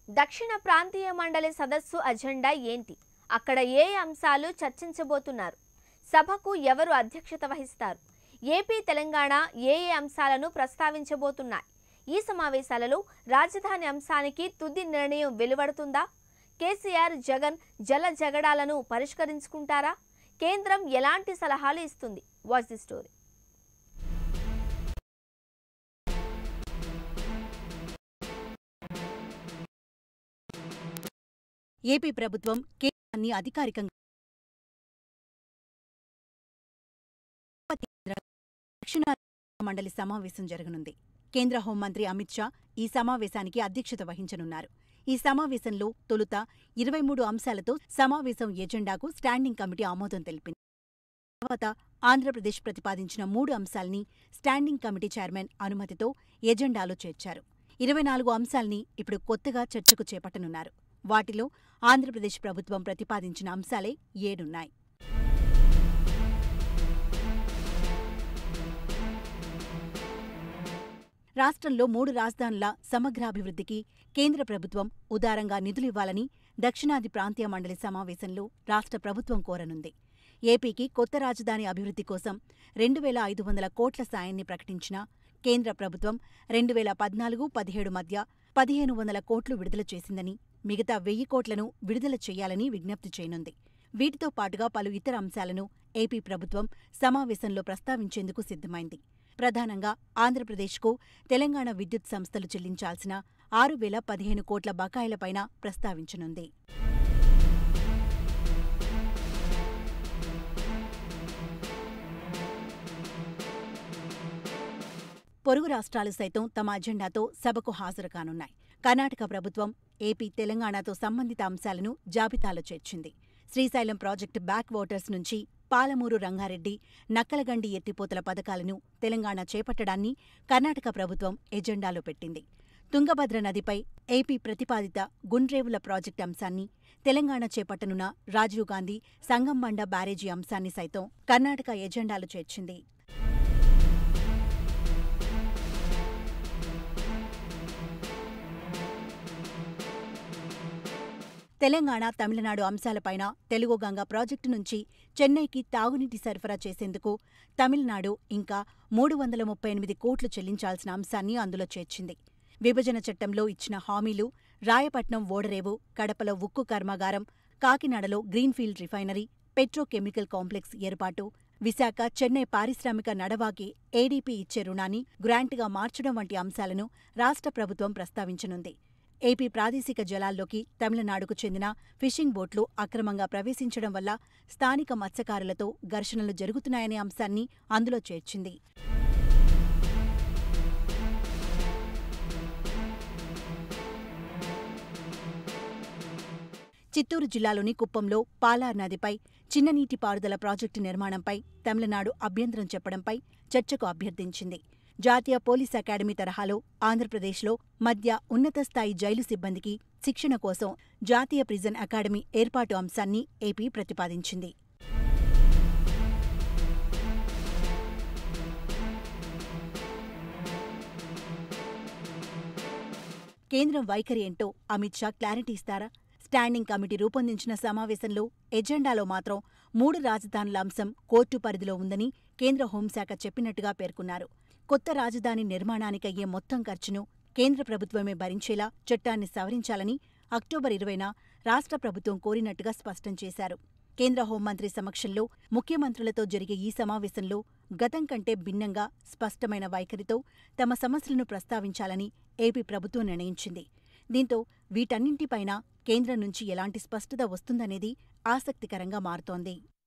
దక్షిణ ప్రాంతీయ మండలి సదస్సు అజెండా ఏంటి అక్కడ ఏ అంశాలు చర్చించబోతున్నారు సభకు ఎవరు అధ్యక్షత వహిస్తారు ఏపీ తెలంగాణ ఏ ఏ అంశాలను ప్రస్తావించబోతున్నాయి ఈ సమావేశాలలో రాజధాని అంశానికి తుది నిర్ణయం వెలువడుతుందా కేసీఆర్ జగన్ జల జగడాలను పరిష్కరించుకుంటారా కేంద్రం ఎలాంటి సలహాలు ఇస్తుంది వాచ్ ది స్టోరీ ఏపీ ప్రభుత్వం కేంద్రాన్ని అధికారికంగా దక్షిణ మండలి సమావేశం జరగనుంది కేంద్ర హోంమంత్రి అమిత్ షా ఈ సమావేశానికి అధ్యక్షత వహించనున్నారు ఈ సమావేశంలో తొలుత ఇరవై మూడు అంశాలతో సమావేశం ఎజెండాకు స్టాండింగ్ కమిటీ ఆమోదం తెలిపింది తర్వాత ఆంధ్రప్రదేశ్ ప్రతిపాదించిన మూడు అంశాల్ని స్టాండింగ్ కమిటీ చైర్మన్ అనుమతితో ఎజెండాలో చేర్చారు ఇరవై నాలుగు అంశాల్ని ఇప్పుడు కొత్తగా చర్చకు చేపట్టనున్నారు వాటిలో ఆంధ్రప్రదేశ్ ప్రభుత్వం ప్రతిపాదించిన అంశాలే ఏడున్నాయి రాష్ట్రంలో మూడు రాజధానుల సమగ్రాభివృద్ధికి కేంద్ర ప్రభుత్వం ఉదారంగా నిధులివ్వాలని దక్షిణాది ప్రాంతీయ మండలి సమావేశంలో రాష్ట్ర ప్రభుత్వం కోరనుంది ఏపీకి కొత్త రాజధాని అభివృద్ధి కోసం రెండు వేల ఐదు వందల కోట్ల సాయాన్ని ప్రకటించిన కేంద్ర ప్రభుత్వం రెండు వేల పద్నాలుగు పదిహేడు మధ్య పదిహేను వందల కోట్లు విడుదల చేసిందని మిగతా వెయ్యి కోట్లను విడుదల చేయాలని విజ్ఞప్తి చేయనుంది వీటితో పాటుగా పలు ఇతర అంశాలను ఏపీ ప్రభుత్వం సమావేశంలో ప్రస్తావించేందుకు సిద్ధమైంది ప్రధానంగా ఆంధ్రప్రదేశ్కు తెలంగాణ విద్యుత్ సంస్థలు చెల్లించాల్సిన ఆరు వేల పదిహేను కోట్ల బకాయిలపైన ప్రస్తావించనుంది పొరుగు రాష్ట్రాలు సైతం తమ అజెండాతో సభకు హాజరు కానున్నాయి కర్ణాటక ప్రభుత్వం ఏపీ తెలంగాణతో సంబంధిత అంశాలను జాబితాలో చేర్చింది శ్రీశైలం ప్రాజెక్టు బ్యాక్ వాటర్స్ నుంచి పాలమూరు రంగారెడ్డి నక్కలగండి ఎత్తిపోతల పథకాలను తెలంగాణ చేపట్టడాన్ని కర్ణాటక ప్రభుత్వం ఎజెండాలో పెట్టింది తుంగభద్ర నదిపై ఏపీ ప్రతిపాదిత గుండ్రేవుల ప్రాజెక్టు అంశాన్ని తెలంగాణ చేపట్టనున్న రాజీవ్ గాంధీ సంగంబండ బ్యారేజీ అంశాన్ని సైతం కర్ణాటక ఎజెండాలో చేర్చింది తెలంగాణ తమిళనాడు అంశాలపైన తెలుగు గంగ ప్రాజెక్టు నుంచి చెన్నైకి తాగునీటి సరఫరా చేసేందుకు తమిళనాడు ఇంకా మూడు వందల ముప్పై ఎనిమిది కోట్లు చెల్లించాల్సిన అంశాన్ని అందులో చేర్చింది విభజన చట్టంలో ఇచ్చిన హామీలు రాయపట్నం ఓడరేవు కడపలో ఉక్కు కర్మాగారం కాకినాడలో గ్రీన్ఫీల్డ్ రిఫైనరీ పెట్రోకెమికల్ కాంప్లెక్స్ ఏర్పాటు విశాఖ చెన్నై పారిశ్రామిక నడవాకి ఏడీపీ ఇచ్చే రుణాన్ని గ్రాంట్గా మార్చడం వంటి అంశాలను రాష్ట్ర ప్రభుత్వం ప్రస్తావించనుంది ఏపీ ప్రాదేశిక జలాల్లోకి తమిళనాడుకు చెందిన ఫిషింగ్ బోట్లు అక్రమంగా ప్రవేశించడం వల్ల స్థానిక మత్స్యకారులతో ఘర్షణలు జరుగుతున్నాయనే అంశాన్ని అందులో చేర్చింది చిత్తూరు జిల్లాలోని కుప్పంలో పాలార్ నదిపై చిన్న నీటిపారుదల ప్రాజెక్టు నిర్మాణంపై తమిళనాడు అభ్యంతరం చెప్పడంపై చర్చకు అభ్యర్థించింది జాతీయ పోలీస్ అకాడమీ తరహాలో ఆంధ్రప్రదేశ్లో మధ్య ఉన్నత స్థాయి జైలు సిబ్బందికి శిక్షణ కోసం జాతీయ ప్రిజన్ అకాడమీ ఏర్పాటు అంశాన్ని ఏపీ ప్రతిపాదించింది కేంద్రం వైఖరి ఏంటో అమిత్ షా క్లారిటీ ఇస్తారా స్టాండింగ్ కమిటీ రూపొందించిన సమావేశంలో ఎజెండాలో మాత్రం మూడు రాజధానుల అంశం కోర్టు పరిధిలో ఉందని కేంద్ర హోంశాఖ చెప్పినట్టుగా పేర్కొన్నారు కొత్త రాజధాని నిర్మాణానికయ్యే మొత్తం ఖర్చును కేంద్ర ప్రభుత్వమే భరించేలా చట్టాన్ని సవరించాలని అక్టోబర్ ఇరవైన రాష్ట్ర ప్రభుత్వం కోరినట్టుగా స్పష్టం చేశారు కేంద్ర హోంమంత్రి సమక్షంలో ముఖ్యమంత్రులతో జరిగే ఈ సమావేశంలో గతం కంటే భిన్నంగా స్పష్టమైన వైఖరితో తమ సమస్యలను ప్రస్తావించాలని ఏపీ ప్రభుత్వం నిర్ణయించింది దీంతో వీటన్నింటిపైనా కేంద్రం నుంచి ఎలాంటి స్పష్టత వస్తుందనేది ఆసక్తికరంగా మారుతోంది